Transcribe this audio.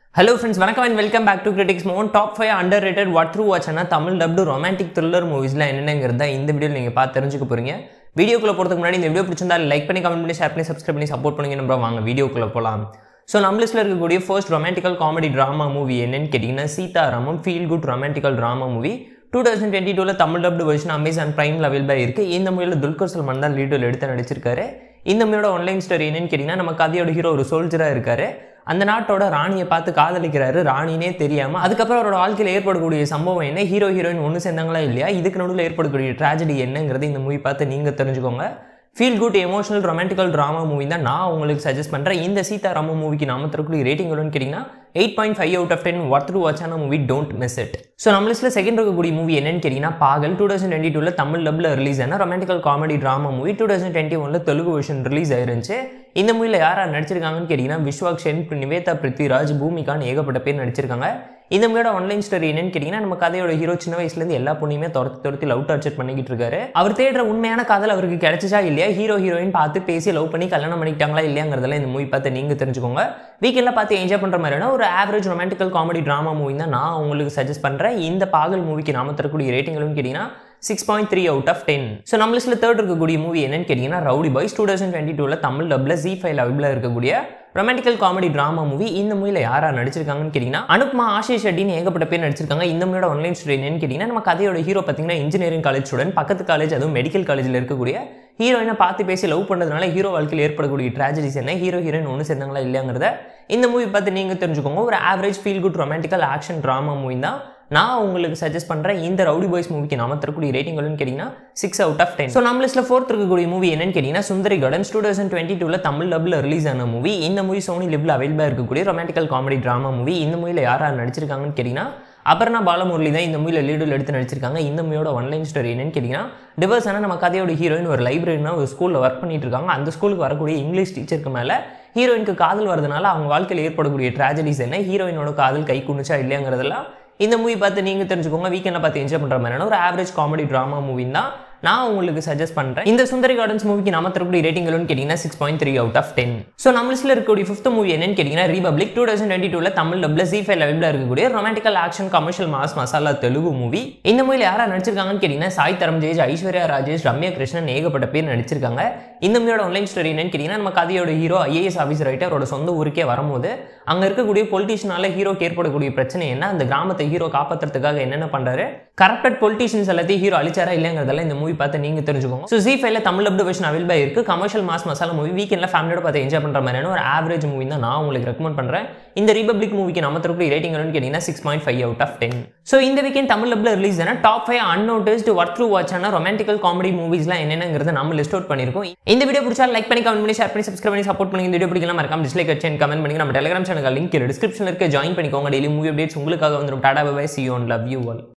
hello friends வணக்கம் and welcome back to critics mon top five underrated worth to வாட்ச்னா Tamil dubbed romantic thriller மூவிஸ்ல என்னென்னங்கிறத இந்த video நீங்கள் பார்த்து தெரிஞ்சுக்க போறீங்க வீடியோக்குள்ள போகிறதுக்கு முன்னாடி இந்த வீடியோ பிடிச்சிருந்தா லைக் பண்ணி கமெண்ட் பண்ணி ஷேர் பண்ணி சப்ஸ்கிரைப் பண்ணி சப்போர்ட் பண்ணுங்க நம்ம வாங்க வீடியோக்குள்ள போகலாம் ஸோ நம்ம லிஸ்ட்டில் இருக்கக்கூடிய first romantical comedy drama movie என்னன்னு கேட்டிங்கன்னா Sita Ramam feel good romantical drama movie two thousand twenty டூவில் Tamil dubbed version Amazon Prime லெவலில் இருக்குது இந்த மூவியில் துல்கர் சல்மான் தான் லீடில் எடுத்து நடிச்சிருக்காரு இந்த மூவியோட ஆன்லைன் ஸ்டோரி என்னன்னு கேட்டிங்கன்னா நம்ம கதையோட ஹீரோ ஒரு சோல்ஜராக இருக்காரு அந்த நாட்டோட ராணியை பார்த்து காதலிக்கிறாரு ராணினே தெரியாம அதுக்கப்புறம் அவரோட வாழ்க்கையில் ஏற்படக்கூடிய சம்பவம் என்ன ஹீரோ ஹீரோயின் ஒன்று சேர்ந்தாங்களா இல்லையா இதுக்கு நடுவில் ஏற்படக்கூடிய ட்ராஜடி என்னங்கிறது இந்த மூவி பார்த்து நீங்க தெரிஞ்சுக்கோங்க feel good emotional romantical drama movie தான் நான் உங்களுக்கு சஜஸ்ட் பண்ணுறேன் இந்த சீதாராம மூவிக்கு நாம தரக்கூடிய ரேட்டிங் எவ்வளோன்னு கேட்டிங்கன்னா eight point five out of ten worth to வாட்சான movie don't miss it so நம்ம லிஸ்ட்டில் செகண்ட் இருக்கக்கூடிய மூவி என்னன்னு கேட்டிங்கன்னா பாகல் டூ தௌசண்ட் டுவெண்ட்டி டூவில் தமிழ் லப்ல ரிலீஸ் ஆன romantical comedy drama movie two thousand twenty ஒனில் தெலுங்கு வெர்ஷன் ரிலீஸ் ஆயிருந்துச்சு இந்த மூவியில் யார் யார் நடிச்சிருக்காங்கன்னு கேட்டிங்கன்னா விஸ்வாக் சென் நிவேதா பிருத்விராஜ் பூமிகான்னு ஏகப்பட்ட பேர் நடிச்சிருக்காங்க இந்த மூவியோட ஆன்லைன் ஸ்டோரி என்னன்னு கேட்டிங்கன்னா நம்ம கதையோட ஹீரோ சின்ன வயசுலேருந்து எல்லா பொண்ணையுமே துரத்தி துரத்தி லவ் டார்ச்சர் பண்ணிக்கிட்டு இருக்காரு அவர் தேடுற உண்மையான காதல் அவருக்கு கிடைச்சிச்சா இல்லையா ஹீரோ ஹீரோயின் பார்த்து பேசி லவ் பண்ணி கல்யாணம் பண்ணிக்கிட்டாங்களா இல்லையாங்கிறதெல்லாம் இந்த மூவி பார்த்து நீங்கள் தெரிஞ்சுக்கோங்க வீக்கெண்டில் பார்த்து என்ஜாய் பண்ணுற மாதிரியான ஒரு average romantical comedy drama movie தான் நான் உங்களுக்கு சஜஸ்ட் பண்ணுறேன் இந்த பாகல் மூவிக்கு நாம தரக்கூடிய ரேட்டிங்களும் கேட்டிங்கன்னா six point three out of ten so நம்ம லிஸ்ட்டில் தேர்ட் இருக்கக்கூடிய மூவி என்னன்னு கேட்டிங்கன்னா rowdy boys two thousand twenty டூவில் தமிழ் டப்ல ஜி ஃபைவ் லெவலில் இருக்கக்கூடிய ரொமான்டிக்கல் காமெடி ட்ராமா மூவி இந்த மூவியில் யார் யார் நடிச்சிருக்காங்கன்னு கேட்டிங்கன்னா அனுப்மா ஆஷிஷ் ஷெட்டின்னு ஏகப்பட்ட பேர் நடிச்சிருக்காங்க இந்த மூவியோட ஆன்லைன் ஸ்டோரி என்னன்னு கேட்டிங்கன்னா நம்ம கதையோட ஹீரோ பார்த்தீங்கன்னா இன்ஜினியரிங் காலேஜ் ஸ்டூடெண்ட் பக்கத்து காலேஜ் அதுவும் மெடிக்கல் காலேஜில் இருக்கக்கூடிய ஹீரோயினை பார்த்து பேசி லவ் பண்ணுறதுனால ஹீரோ வாழ்க்கையில் ஏற்படக்கூடிய ட்ராஜடிஸ் என்ன ஹீரோ ஹீரோயின் ஒன்று சேர்ந்தாங்களா இல்லையாங்கிறத இந்த மூவி பார்த்து நீங்கள் தெரிஞ்சுக்கோங்க ஒரு average feel good romantical action drama movie தான் நான் உங்களுக்கு சஜஸ்ட் பண்ணுறேன் இந்த ரவுடி பாய்ஸ் மூவிக்கு நாம தரக்கூடிய ரேட்டிங் எவ்வளோன்னு கேட்டிங்கன்னா six out of ten so நம்ம லிஸ்ட்டில் ஃபோர்த் இருக்கக்கூடிய மூவி என்னன்னு கேட்டிங்கன்னா Sundari gardens two thousand twenty டூவில் தமிழ் லப்ல ரிலீஸ் ஆன மூவி இந்த மூவி சோனி லிப்ல அவைலபிளாக இருக்கக்கூடிய ரொமான்டிக்கல் காமெடி ட்ராமா மூவி இந்த மூவியில் யார் யார் நடிச்சிருக்காங்கன்னு கேட்டிங்கன்னா அபர்ணா பாலமுரளி தான் இந்த மூவியில் லீடில் எடுத்து நடிச்சிருக்காங்க இந்த மூவியோட ஒன்லைன் ஸ்டோரி என்னன்னு கேட்டிங்கன்னா டிவர்ஸ் ஆனால் நம்ம கதையோட ஹீரோயின் ஒரு லைப்ரரினா ஒரு ஸ்கூலில் ஒர்க் பண்ணிட்டு இருக்காங்க அந்த ஸ்கூலுக்கு வரக்கூடிய இங்கிலீஷ் டீச்சருக்கு மேலே ஹீரோயினுக்கு காதல் வரதுனால அவங்க வாழ்க்கையில் ஏற்படக்கூடிய ட்ராஜடிஸ் என்ன ஹீரோயினோட காதல் கை குணிச்சா இல்லையாங்கிறதெல்லாம் இந்த மூவி பார்த்து நீங்கள் தெரிஞ்சுக்கோங்க வீக்கெண்டில் பார்த்து என்ஜாய் பண்ணுற மாதிரியான ஒரு ஆவரேஜ் காமெடி ட்ராமா மூவி தான் நான் உங்களுக்கு சஜஸ்ட் பண்ணுறேன் இந்த சுந்தரி கார்டன்ஸ் மூவிக்கு நம்ம தரக்கூடிய ரேட்டிங் எவ்வளோன்னு கேட்டிங்கன்னா six point three out of ten so நம்ம லிஸ்ட்டில் இருக்கக்கூடிய ஃபிஃப்த் மூவி என்னன்னு கேட்டிங்கன்னா ரீபப்ளிக் டூ தௌசண்ட் டுவெண்ட்டி டூவில் தமிழ் டப்ல ஜி ஃபைவ் லெவலில் இருக்கக்கூடிய romantical action commercial mass masala Telugu movie இந்த மூவியில் யாரா நடிச்சிருக்காங்கன்னு கேட்டிங்கன்னா சாய் தரம் ஜெயஜ் ஐஸ்வர்யா ராஜேஷ் ரம்யா கிருஷ்ணன் ஏகப்பட்ட பேர் நடிச்சிருக்காங்க இந்த மூவியோட ஆன்லைன் ஸ்டோரி என்னன்னு கேட்டிங்கன்னா நம்ம கதையோட ஹீரோ ஐஏஎஸ் ஆஃபீஸர் ஆகிட்டு அவரோட சொந்த ஊருக்கே வரும்போது அங்கே இருக்கக்கூடிய பொலிட்டிஷியனால ஹீரோக்கு ஏற்படக்கூடிய பிரச்சனை என்ன அந்த கிராமத்தை ஹீரோ காப்பாற்றுறதுக்காக என்னென்ன பண்ணுறாரு கரப்டட் பொலிட்டிஷியன்ஸ் எல்லாத்தையும் ஹீரோ அழிச்சாரா இல்லைங்கிறதெல்லாம் இந்த மூவி பார்த்து நீங்கள் தெரிஞ்சுக்கோங்க ஸோ ஜி ஃபைவ்ல தமிழ் அப்டு வெர்ஷன் அவைலபிளாக இருக்குது கமர்ஷியல் மாஸ் மசாலா மூவி வீக்கெண்டில் ஃபேமிலியோட பார்த்து என்ஜாய் பண்ணுற மாதிரியான ஒரு ஆவரேஜ் மூவி தான் நான் உங்களுக்கு ரெக்கமெண்ட் பண்ணுறேன் இந்த ரிபப்ளிக் மூவிக்கு நம்ம தரக்கூடிய ரேட்டிங் என்னன்னு கேட்டிங்கன்னா six point five out of ten so இந்த வீக்கெண்ட் தமிழ் அப்ல ரிலீஸ் ஆன top five unnoticed worth to வாட்சான ரொமான்டிக்கல் காமெடி மூவிஸ்லாம் என்னென்னங்கிறத நம்ம லிஸ்ட் அவுட் பண்ணிருக்கோம் இந்த வீடியோ பிடிச்சா லைக் பண்ணி கமெண்ட் பண்ணி ஷேர் பண்ணி சப்ஸ்கிரைப் பண்ணி சப்போர்ட் பண்ணி இந்த வீடியோ பிடிக்கலாம் மறக்காம டிஸ்லைக் வச்சு கமெண்ட் பண்ணி நம்ம டெலிகிராம் சேனல் லிங்க் டிஸ்கிரிப்ஷனில் இருக்க ஜாயின் பண்ணிக்கோங்க டெய்லி மூவி அப்டேட்ஸ் உங்களுக்காக வந்துடும் tata bye see one love you all